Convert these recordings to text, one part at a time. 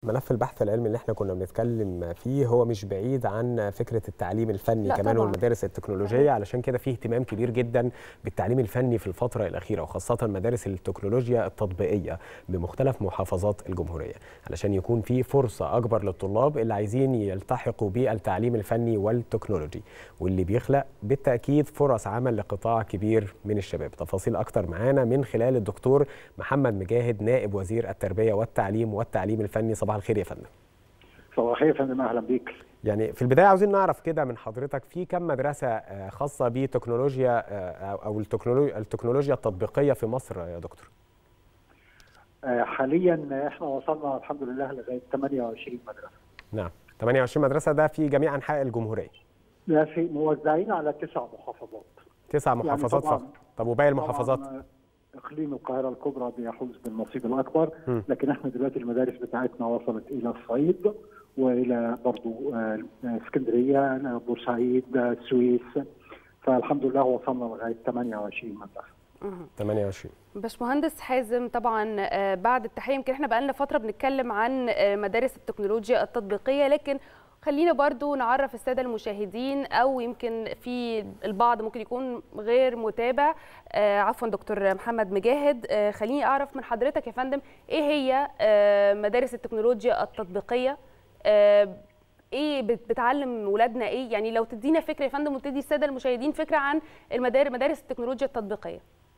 ملف البحث العلمي اللي احنا كنا بنتكلم فيه هو مش بعيد عن فكره التعليم الفني لا كمان طبعاً. والمدارس التكنولوجيه علشان كده فيه اهتمام كبير جدا بالتعليم الفني في الفتره الاخيره وخاصه مدارس التكنولوجيا التطبيقيه بمختلف محافظات الجمهوريه علشان يكون في فرصه اكبر للطلاب اللي عايزين يلتحقوا بالتعليم الفني والتكنولوجي واللي بيخلق بالتاكيد فرص عمل لقطاع كبير من الشباب تفاصيل اكتر معانا من خلال الدكتور محمد مجاهد نائب وزير التربيه والتعليم والتعليم الفني صباح الخير يا فندم صباح الخير يا فندم اهلا بيك يعني في البدايه عاوزين نعرف كده من حضرتك في كم مدرسه آه، خاصه بتكنولوجيا آه، او التكنولوجيا التكنولوجيا التطبيقيه في مصر يا دكتور آه، حاليا احنا وصلنا الحمد لله لغايه 28 مدرسه نعم 28 مدرسه ده في جميع انحاء الجمهوريه ده في موزعين على تسع محافظات تسع يعني محافظات طبعاً- فقط طب وباقي المحافظات طبعاً، آه، اقليم القاهره الكبرى بيحوز بالنصيب الاكبر م. لكن احنا دلوقتي المدارس بتاعتنا وصلت الى الصعيد والى برضو آه، اسكندريه آه، بورسعيد آه، السويس فالحمد لله وصلنا لغايه 28 مدرسه 28 باشمهندس حازم طبعا آه، بعد التحيه يمكن احنا بقالنا فتره بنتكلم عن آه، مدارس التكنولوجيا التطبيقيه لكن خلينا برضو نعرف الساده المشاهدين او يمكن في البعض ممكن يكون غير متابع آه، عفوا دكتور محمد مجاهد آه، خليني اعرف من حضرتك يا فندم ايه هي آه، مدارس التكنولوجيا التطبيقيه آه، ايه بت- بتعلم ولادنا ايه يعني لو تدينا فكره يا فندم وتدي الساده المشاهدين فكره عن المدارس مدارس التكنولوجيا التطبيقيه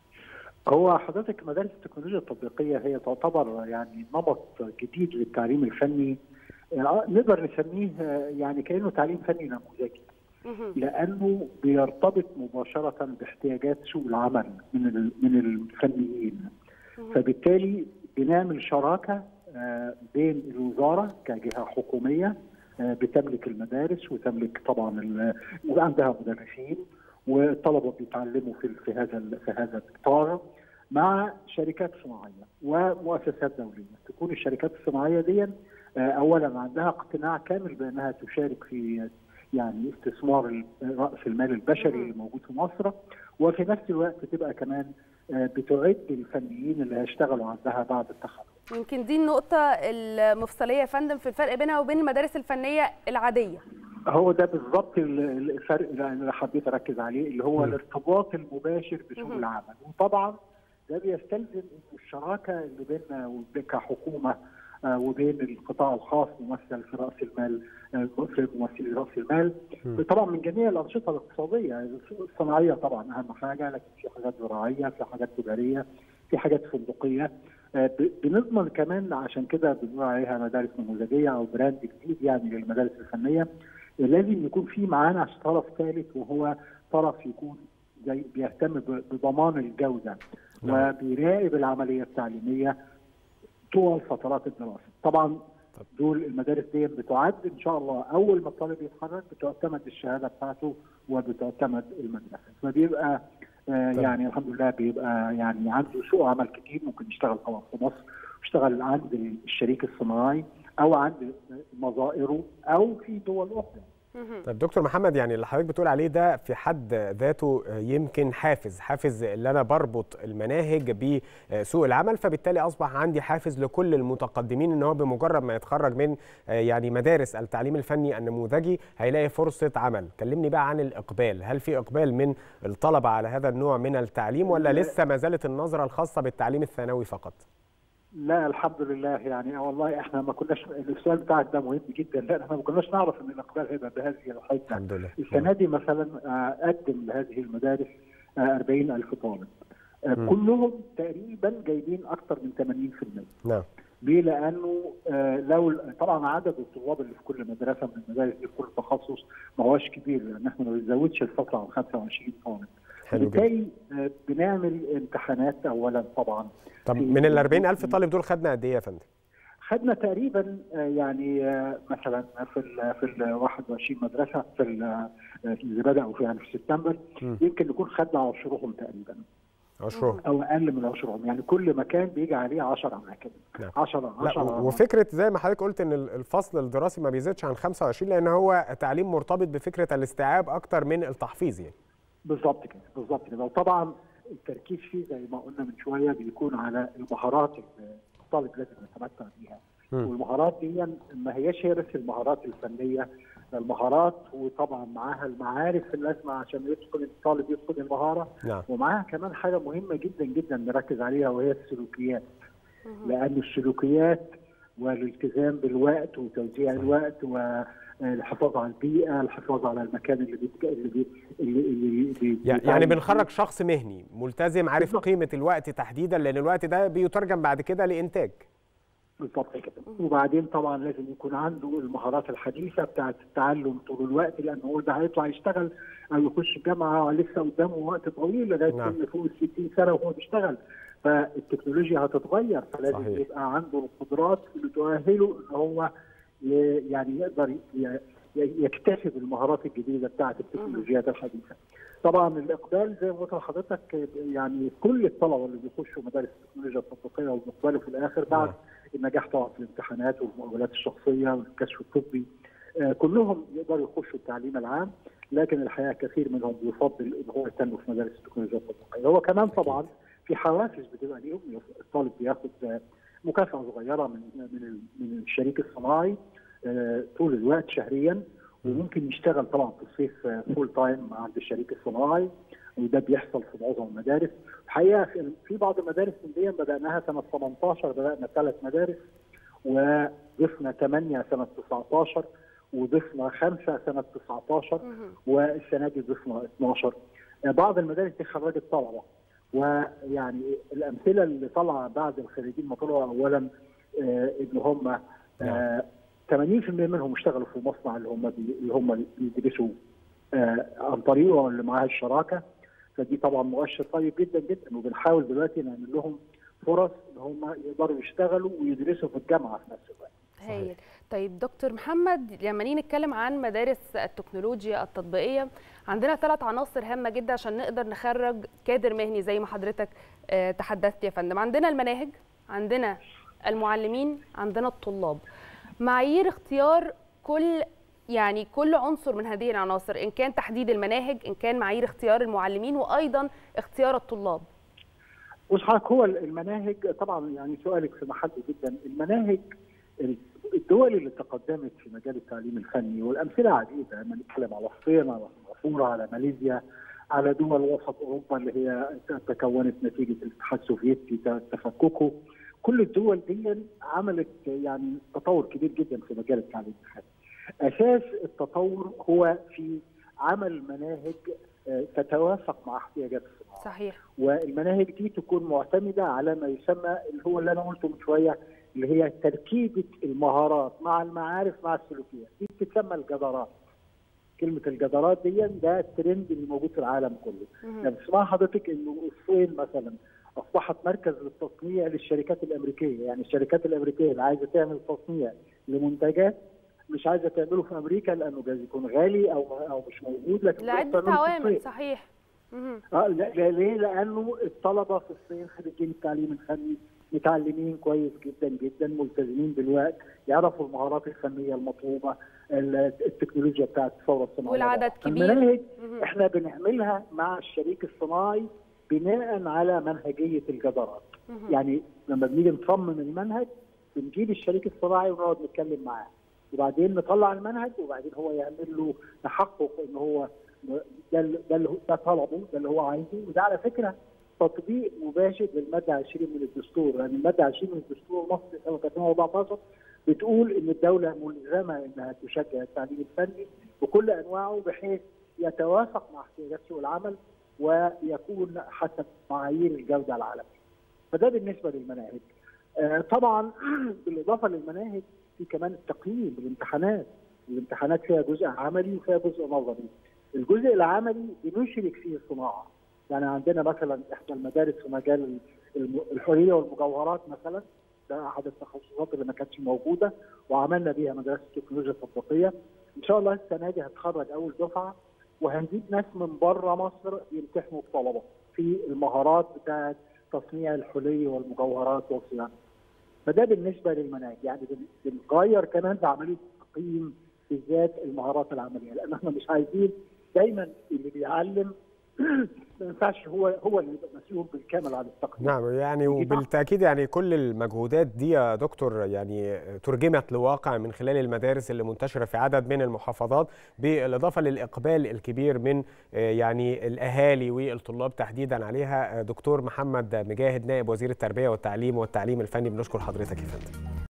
هو حضرتك مدارس التكنولوجيا التطبيقيه هي تعتبر يعني نمط جديد للتعليم الفني آه، نقدر نسميه آه، يعني كانه تعليم فني نموذجي مهم. لانه بيرتبط مباشره باحتياجات سوق العمل من ال- من الفنيين فبالتالي بنعمل شراكه آه، بين الوزاره كجهه حكوميه آه، بتملك المدارس وتملك طبعا ال- وعندها مدرسين والطلبه بيتعلموا في في هذا ال- في هذا الاطار مع شركات صناعيه ومؤسسات دوليه تكون الشركات الصناعيه دي آه، اولا عندها اقتناع كامل بانها تشارك في يعني استثمار ال- راس المال البشري اللي موجود في مصر وفي نفس الوقت تبقى كمان آه، بتعد الفنيين اللي هيشتغلوا عندها بعد التخرج يمكن دي النقطة المفصلية يا فندم في الفرق بينها وبين المدارس الفنية العادية. هو ده بالظبط ال- ال- الفرق اللي انا حبيت اركز عليه اللي هو م. الارتباط المباشر بسوق مهم. العمل وطبعا ده بيستلزم إن الشراكه اللي بيننا وبين كحكومه آه، وبين القطاع الخاص ممثل في راس المال آه، في ممثلي راس المال م. طبعا من جميع الانشطه الاقتصاديه الصناعيه طبعا اهم حاجه لكن في حاجات زراعيه في حاجات تجاريه في حاجات فندقيه آه، ب- بنضمن كمان عشان كده بنقول عليها مدارس نموذجيه او براند جديد يعني للمدارس الفنيه لازم يكون في معانا طرف ثالث وهو طرف يكون زي بيهتم ب- بضمان الجوده نعم. وبيراقب العمليه التعليميه طول فترات الدراسه. طبعا طب. دول المدارس دي بتعد ان شاء الله اول ما الطالب يتخرج بتعتمد الشهاده بتاعته وبتعتمد المدرسه فبيبقى آه طب. يعني الحمد لله بيبقى يعني عنده سوق عمل كتير ممكن يشتغل طبعا في مصر يشتغل عند الشريك الصناعي او عند نظائره او في دول اخرى مهم. طيب دكتور محمد يعني اللي حضرتك بتقول عليه ده في حد ذاته يمكن حافز حافز اللي انا بربط المناهج بسوق العمل فبالتالي اصبح عندي حافز لكل المتقدمين ان هو بمجرد ما يتخرج من يعني مدارس التعليم الفني النموذجي هيلاقي فرصه عمل كلمني بقى عن الاقبال هل في اقبال من الطلبه على هذا النوع من التعليم ولا لسه ما زالت النظره الخاصه بالتعليم الثانوي فقط لا الحمد لله يعني والله احنا ما كناش السؤال بتاعك ده مهم جدا لا احنا ما كناش نعرف ان الاقبال هيبقى بهذه الحجه الحمد لله السنه دي مثلا آه، قدم لهذه المدارس آه، 40000 طالب آه، مم. كلهم تقريبا جايبين اكثر من 80% نعم ليه؟ لانه آه، لو طبعا عدد الطلاب اللي في كل مدرسه من المدارس دي في كل تخصص ما هوش كبير لان احنا ما بنزودش الفتره عن 25 طالب. حلو جدا بالتالي آه، بنعمل امتحانات اولا طبعا طب من ال 40000 طالب دول خدنا قد ايه يا فندم خدنا تقريبا آه، يعني آه، مثلا في ال في ال 21 مدرسه في ال- آه، اللي بداوا في يعني في سبتمبر مم. يمكن نكون خدنا عشرهم تقريبا عشرهم او اقل من عشرهم يعني كل مكان بيجي عليه 10 اماكن نعم. 10 لا 10 و- وفكره زي ما حضرتك قلت ان ال- الفصل الدراسي ما بيزيدش عن 25 لان هو تعليم مرتبط بفكره الاستيعاب اكتر من التحفيظ يعني بالظبط كده بالظبط كده وطبعا التركيز فيه زي ما قلنا من شويه بيكون على المهارات اللي الطالب لازم يتمتع بيها والمهارات دي ما هياش هي بس المهارات الفنيه المهارات وطبعا معاها المعارف اللازمه عشان يتقن الطالب يتقن المهاره نعم. ومعاها كمان حاجه مهمه جدا جدا نركز عليها وهي السلوكيات لان السلوكيات والالتزام بالوقت وتوزيع الوقت والحفاظ على البيئه، الحفاظ على المكان اللي بيتك... اللي بي... اللي, اللي بي... يعني بنخرج شخص مهني ملتزم عارف بالظبط. قيمه الوقت تحديدا لان الوقت ده بيترجم بعد كده لانتاج بالظبط كده وبعدين طبعا لازم يكون عنده المهارات الحديثه بتاعه التعلم طول الوقت لانه هو ده هيطلع يشتغل او يخش الجامعه لسه قدامه وقت طويل لغايه نعم. سن فوق ال 60 سنه وهو بيشتغل فالتكنولوجيا هتتغير فلازم صحيح. صحيح. يبقى عنده القدرات اللي تؤهله ان هو ي- يعني يقدر ي- ي- يكتسب المهارات الجديده بتاعه التكنولوجيات الحديثه. طبعا الاقبال زي ما قلت لحضرتك يعني كل الطلبه اللي بيخشوا مدارس التكنولوجيا التطبيقيه وبيقبلوا في الاخر بعد نعم. النجاح طبعا في الامتحانات والمقابلات الشخصيه والكشف الطبي آه، كلهم يقدروا يخشوا التعليم العام لكن الحقيقه كثير منهم بيفضل ان هو يهتم في مدارس التكنولوجيا التطبيقيه هو كمان طبعا في حوافز بتبقى ليهم الطالب بياخد آه، مكافاه صغيره من من ال- من الشريك الصناعي آه، طول الوقت شهريا وممكن يشتغل طبعا في الصيف فول تايم عند الشريك الصناعي وده بيحصل في معظم المدارس الحقيقه في- في بعض المدارس دي بداناها سنه 18 بدانا ثلاث مدارس وضفنا 8 سنه 19 وضفنا 5 سنه 19 والسنه دي ضفنا 12 بعض المدارس دي خرجت طلبه ويعني الامثله اللي طالعه بعد الخريجين ما طلعوا اولا آه، ان هم آه، 80% منهم اشتغلوا في المصنع اللي هم بي- اللي هم بيدرسوا آه، عن طريقه أو اللي معاه الشراكه فدي طبعا مؤشر طيب جدا جدا وبنحاول دلوقتي نعمل لهم فرص ان هم يقدروا يشتغلوا ويدرسوا في الجامعه في نفس الوقت. هايل طيب دكتور محمد لما نيجي نتكلم عن مدارس التكنولوجيا التطبيقيه عندنا ثلاث عناصر هامه جدا عشان نقدر نخرج كادر مهني زي ما حضرتك آه، تحدثت يا فندم عندنا المناهج عندنا المعلمين عندنا الطلاب معايير اختيار كل يعني كل عنصر من هذه العناصر ان كان تحديد المناهج ان كان معايير اختيار المعلمين وايضا اختيار الطلاب بص حضرتك هو المناهج طبعا يعني سؤالك في محله جدا المناهج الدول اللي تقدمت في مجال التعليم الفني والامثله عديده لما نتكلم على الصين على سنغافوره على ماليزيا على دول وسط اوروبا اللي هي تكونت نتيجه الاتحاد السوفيتي تفككه كل الدول دي عملت يعني تطور كبير جدا في مجال التعليم الفني. اساس التطور هو في عمل مناهج آه، تتوافق مع احتياجات الصناعه. صحيح والمناهج دي تكون معتمده على ما يسمى اللي هو اللي انا قلته من شويه اللي هي تركيبه المهارات مع المعارف مع السلوكيات دي بتتسمى الجدارات كلمه الجدارات دي ده الترند اللي موجود في العالم كله يعني تسمع حضرتك انه الصين مثلا اصبحت مركز للتصنيع للشركات الامريكيه يعني الشركات الامريكيه اللي عايزه تعمل تصنيع لمنتجات مش عايزه تعمله في امريكا لانه جايز يكون غالي او او مش موجود لكن لعده بتعمله في عوامل الصين. صحيح مهم. اه لا لا- ليه؟ لانه الطلبه في الصين خريجين التعليم الفني متعلمين كويس جدا جدا ملتزمين بالوقت يعرفوا المهارات الفنيه المطلوبه ال- التكنولوجيا بتاعت الثوره الصناعيه والعدد كبير. المناهج مهم. احنا بنعملها مع الشريك الصناعي بناء على منهجيه الجدارات مهم. يعني لما بنيجي نصمم المنهج بنجيب الشريك الصناعي ونقعد نتكلم معاه وبعدين نطلع المنهج وبعدين هو يعمل له تحقق ان هو ده اللي- ده اللي هو- ده طلبه ده اللي هو عايزه وده على فكره تطبيق مباشر للماده 20 من الدستور يعني الماده 20 من الدستور المصري سنه 2014 بتقول ان الدوله ملزمه انها تشجع التعليم الفني بكل انواعه بحيث يتوافق مع احتياجات سوق العمل ويكون حسب معايير الجوده العالميه. فده بالنسبه للمناهج. آه، طبعا بالاضافه للمناهج في كمان التقييم الامتحانات الامتحانات فيها جزء عملي وفيها جزء نظري الجزء العملي بنشرك فيه الصناعه يعني عندنا مثلا احدى المدارس في مجال الم- الحريه والمجوهرات مثلا ده احد التخصصات اللي ما كانتش موجوده وعملنا بيها مدرسه التكنولوجيا التطبيقيه ان شاء الله السنه دي هتخرج اول دفعه وهنجيب ناس من بره مصر يمتحنوا الطلبه في المهارات بتاعه تصنيع الحلي والمجوهرات والصيانه فده بالنسبه للمناهج يعني بن- بنغير كمان في عمليه تقييم بالذات المهارات العمليه لان احنا مش عايزين دايما اللي بيعلم ما ينفعش هو هو اللي يبقى مسؤول بالكامل عن التقديم نعم يعني وبالتاكيد يعني كل المجهودات دي يا دكتور يعني ترجمت لواقع من خلال المدارس اللي منتشره في عدد من المحافظات بالاضافه للاقبال الكبير من يعني الاهالي والطلاب تحديدا عليها دكتور محمد مجاهد نائب وزير التربيه والتعليم والتعليم الفني بنشكر حضرتك يا فندم